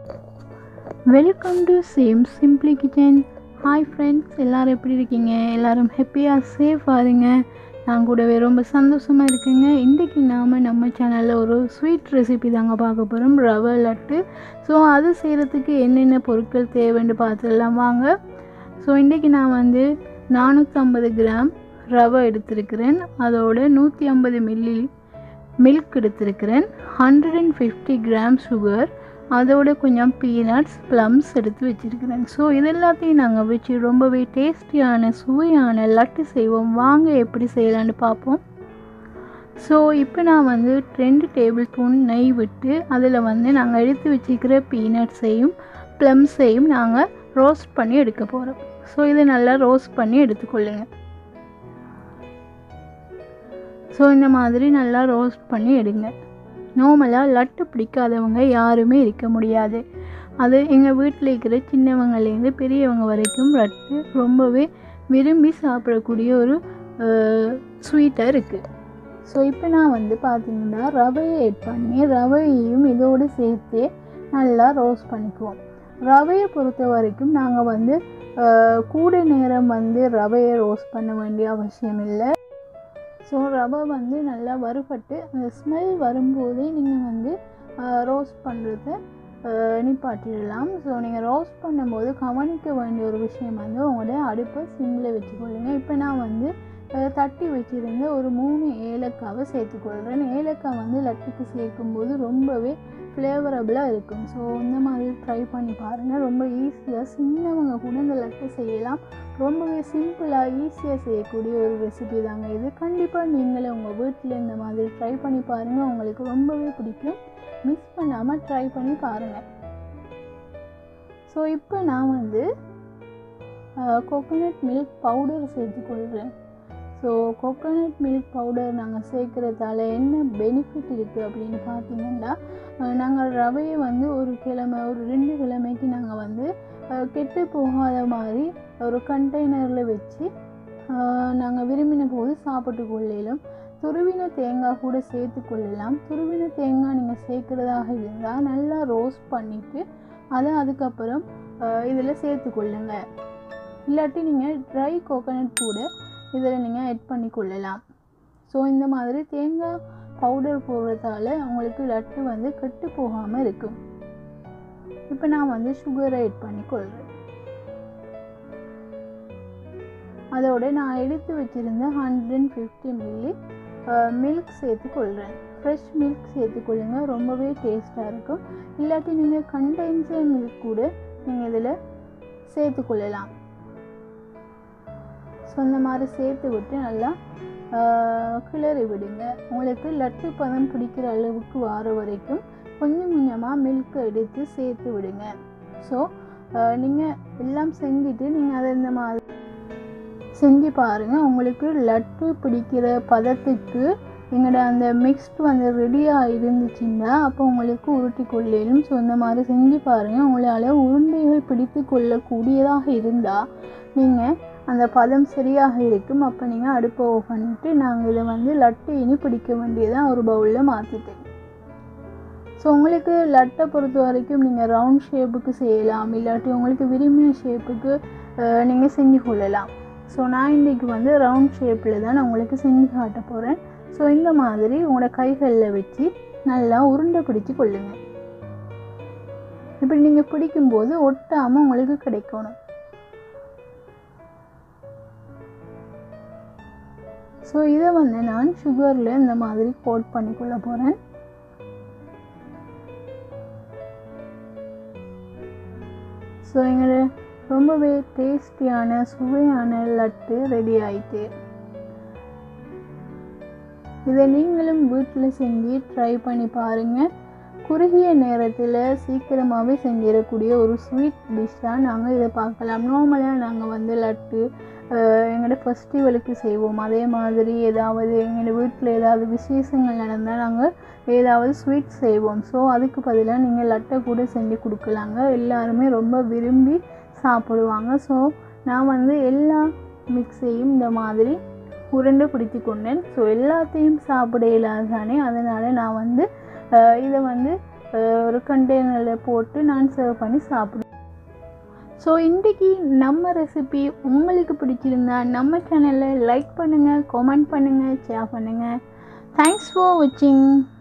welcome to same simply kitchen hi friends எல்லோரும் எப்படி இருக்கீங்க எல்லோரும் ஹாப்பியாக சேஃபாக இருங்க நான் கூடவே ரொம்ப சந்தோஷமாக இருக்குங்க இன்றைக்கி நாம் நம்ம சேனலில் ஒரு ஸ்வீட் ரெசிபி தாங்க பார்க்க போகிறோம் ரவை லட்டு ஸோ அது செய்கிறதுக்கு என்னென்ன பொருட்கள் தேவைன்னு பார்த்துடலாம் வாங்க ஸோ இன்றைக்கி நான் வந்து நானூற்றம்பது கிராம் ரவை எடுத்திருக்கிறேன் அதோட நூற்றி ஐம்பது மில்லி மில்க் எடுத்திருக்கிறேன் hundred and fifty gram sugar அதோட கொஞ்சம் பீனட்ஸ் ப்ளம்ஸ் எடுத்து வச்சுருக்கிறேன் ஸோ இது எல்லாத்தையும் நாங்கள் வச்சு ரொம்பவே டேஸ்டியான சுவையான லட்டு செய்வோம் வாங்க எப்படி செய்யலான்னு பார்ப்போம் ஸோ இப்போ நான் வந்து ரெண்டு டேபிள் ஸ்பூன் நெய் விட்டு அதில் வந்து நாங்கள் எடுத்து வச்சுக்கிற பீனட்ஸையும் ப்ளம்ஸையும் நாங்கள் ரோஸ்ட் பண்ணி எடுக்க போகிறோம் ஸோ இதை நல்லா ரோஸ்ட் பண்ணி எடுத்துக்கொள்ளுங்க ஸோ இந்த மாதிரி நல்லா ரோஸ்ட் பண்ணி எடுங்க நார்மலாக லட்டு பிடிக்காதவங்க யாருமே இருக்க முடியாது அது எங்கள் வீட்டில் இருக்கிற சின்னவங்கலேருந்து பெரியவங்க வரைக்கும் லட்டு ரொம்பவே விரும்பி சாப்பிடக்கூடிய ஒரு ஸ்வீட்டாக இருக்குது ஸோ இப்போ நான் வந்து பார்த்திங்கன்னா ரவையை ஆட் பண்ணி ரவையையும் இதோடு சேர்த்து நல்லா ரோஸ்ட் பண்ணிக்குவோம் ரவையை பொறுத்த வரைக்கும் நாங்கள் வந்து கூட நேரம் வந்து ரவையை ரோஸ்ட் பண்ண வேண்டிய அவசியம் இல்லை ஸோ ரவை வந்து நல்லா வறுபட்டு அந்த ஸ்மெல் வரும்போதே நீங்கள் வந்து ரோஸ்ட் பண்ணுறத நிப்பாட்டிடலாம் ஸோ நீங்கள் ரோஸ்ட் பண்ணும்போது கவனிக்க வேண்டிய ஒரு விஷயம் வந்து உங்களோட அடுப்பை சிம்மில் வச்சுக்கொள்ளுங்க இப்போ நான் வந்து தட்டி வச்சுருந்த ஒரு மூணு ஏலக்காவை சேர்த்துக்கொள்கிறேன் ஏலக்காய் வந்து லட்டுக்கு சேர்க்கும்போது ரொம்பவே ஃப்ளேவரபுளாக இருக்கும் ஸோ இந்த மாதிரி ட்ரை பண்ணி பாருங்கள் ரொம்ப ஈஸியாக சின்னவங்க கூட இந்த லட்டு செய்யலாம் ரொம்பவே சிம்பிளாக ஈஸியாக செய்யக்கூடிய ஒரு ரெசிபி தாங்க இது கண்டிப்பாக நீங்களே உங்கள் வீட்டில் இந்த மாதிரி ட்ரை பண்ணி பாருங்கள் உங்களுக்கு ரொம்பவே பிடிக்கும் மிஸ் பண்ணாமல் ட்ரை பண்ணி பாருங்கள் ஸோ இப்போ நான் வந்து கோகோனட் மில்க் பவுடர் சேர்த்துக்கொள்கிறேன் ஸோ கோகோனட் மில்க் பவுடர் நாங்கள் சேர்க்குறதால என்ன பெனிஃபிட் இருக்குது அப்படின்னு பார்த்தீங்கன்னா நாங்கள் ரவையை வந்து ஒரு கிழமை ஒரு ரெண்டு கிழமைக்கு நாங்கள் வந்து கெட்டு போகாத மாதிரி ஒரு கண்டெய்னரில் வச்சு நாங்கள் விரும்பின போது சாப்பிட்டு கொள்ளலாம் துருவின தேங்காய் கூட சேர்த்து கொள்ளலாம் துருவின தேங்காய் நீங்கள் சேர்க்குறதாக இருந்தால் நல்லா ரோஸ்ட் பண்ணிவிட்டு அதை அதுக்கப்புறம் இதில் சேர்த்து கொள்ளுங்க இல்லாட்டி நீங்கள் ட்ரை கோகோனட் கூட இதில் நீங்கள் ஆட் பண்ணி கொள்ளலாம் ஸோ இந்த மாதிரி தேங்காய் பவுடர் போடுறதால உங்களுக்கு லட்டு வந்து கெட்டு போகாமல் இருக்கும் இப்போ நான் வந்து சுகரை ஆட் பண்ணி கொள்கிறேன் அதோட நான் எடுத்து வச்சுருந்த hundred and fifty milli milk சேர்த்து கொள்கிறேன் ஃப்ரெஷ் மில்க் சேர்த்துக்கொள்ளுங்க ரொம்பவே டேஸ்ட்டாக இருக்கும் இல்லாட்டி நீங்கள் கண்டென்சர் மில்க் கூட நீங்கள் இதில் சேர்த்துக்கொள்ளலாம் ஸோ இந்த மாதிரி சேர்த்து விட்டு நல்லா கிளறி விடுங்க உங்களுக்கு லட்டு பதம் பிடிக்கிற அளவுக்கு வர வரைக்கும் கொஞ்சம் கொஞ்சமாக மில்க்கை எடுத்து சேர்த்து விடுங்க ஸோ நீங்கள் எல்லாம் செஞ்சுட்டு நீங்கள் அதை இந்த மாதிரி செஞ்சு பாருங்கள் உங்களுக்கு லட்டு பிடிக்கிற பதத்துக்கு எங்களோட அந்த மிக்ஸ்ட் வந்து ரெடியாக இருந்துச்சுன்னா அப்போ உங்களுக்கு உருட்டி கொள்ளையிலும் ஸோ இந்த மாதிரி செஞ்சு பாருங்கள் உங்களால் உருண்டைகள் பிடித்து கொள்ளக்கூடியதாக இருந்தால் நீங்கள் அந்த பதம் சரியாக இருக்கும் அப்போ நீங்கள் அடுப்பை ஓஃப் பண்ணிவிட்டு நாங்கள் இதை வந்து லட்டு இனி பிடிக்க வேண்டியதாக ஒரு பவுலில் மாற்றிட்டேன் ஸோ உங்களுக்கு லட்டை பொறுத்த வரைக்கும் நீங்கள் ரவுண்ட் ஷேப்புக்கு செய்யலாம் இல்லாட்டி உங்களுக்கு விரும்பின ஷேப்புக்கு நீங்கள் செஞ்சு கொள்ளலாம் ஸோ நான் இன்றைக்கி வந்து ரவுண்ட் ஷேப்பில் தான் நான் உங்களுக்கு செஞ்சு காட்ட போகிறேன் ஸோ இந்த மாதிரி உங்களோட கைகளில் வச்சு நல்லா உருண்டை பிடிச்சி கொள்ளுங்கள் இப்படி நீங்கள் பிடிக்கும்போது ஒட்டாமல் உங்களுக்கு கிடைக்கணும் ஸோ இதை வந்து நான் சுகரில் இந்த மாதிரி கோட் பண்ணிக்கொள்ள போகிறேன் ஸோ எங்களோட ரொம்பவே டேஸ்டியான சுவையான லட்டு ரெடி ஆயிட்டு இதை நீங்களும் வீட்டில் செஞ்சு ட்ரை பண்ணி பாருங்கள் குறுகிய நேரத்தில் சீக்கிரமாகவே செஞ்சிடக்கூடிய ஒரு ஸ்வீட் டிஷ்ஷாக நாங்கள் இதை பார்க்கலாம் நார்மலாக நாங்கள் வந்து லட்டு எங்களோட ஃபெஸ்டிவலுக்கு செய்வோம் அதே மாதிரி ஏதாவது எங்களோட வீட்டில் ஏதாவது விசேஷங்கள் நடந்தால் நாங்கள் ஏதாவது ஸ்வீட் செய்வோம் ஸோ அதுக்கு பதிலாக நீங்கள் லட்டை கூட செஞ்சு கொடுக்கலாங்க எல்லாருமே ரொம்ப விரும்பி சாப்பிடுவாங்க ஸோ நான் வந்து எல்லா மிக்ஸையும் இந்த மாதிரி உருண்டை பிடித்து கொண்டேன் ஸோ எல்லாத்தையும் சாப்பிட இல்லாதானே அதனால் நான் வந்து இதை வந்து அஹ், ஒரு கண்டெய்னரில் போட்டு நான் சர்வ் பண்ணி சாப்பிடுவேன் ஸோ இன்றைக்கி நம்ம ரெசிபி உங்களுக்கு பிடிச்சிருந்தா நம்ம சேனலை லைக் பண்ணுங்கள் கமெண்ட் பண்ணுங்கள் ஷேர் பண்ணுங்கள் தேங்க்ஸ் ஃபார் வாட்சிங்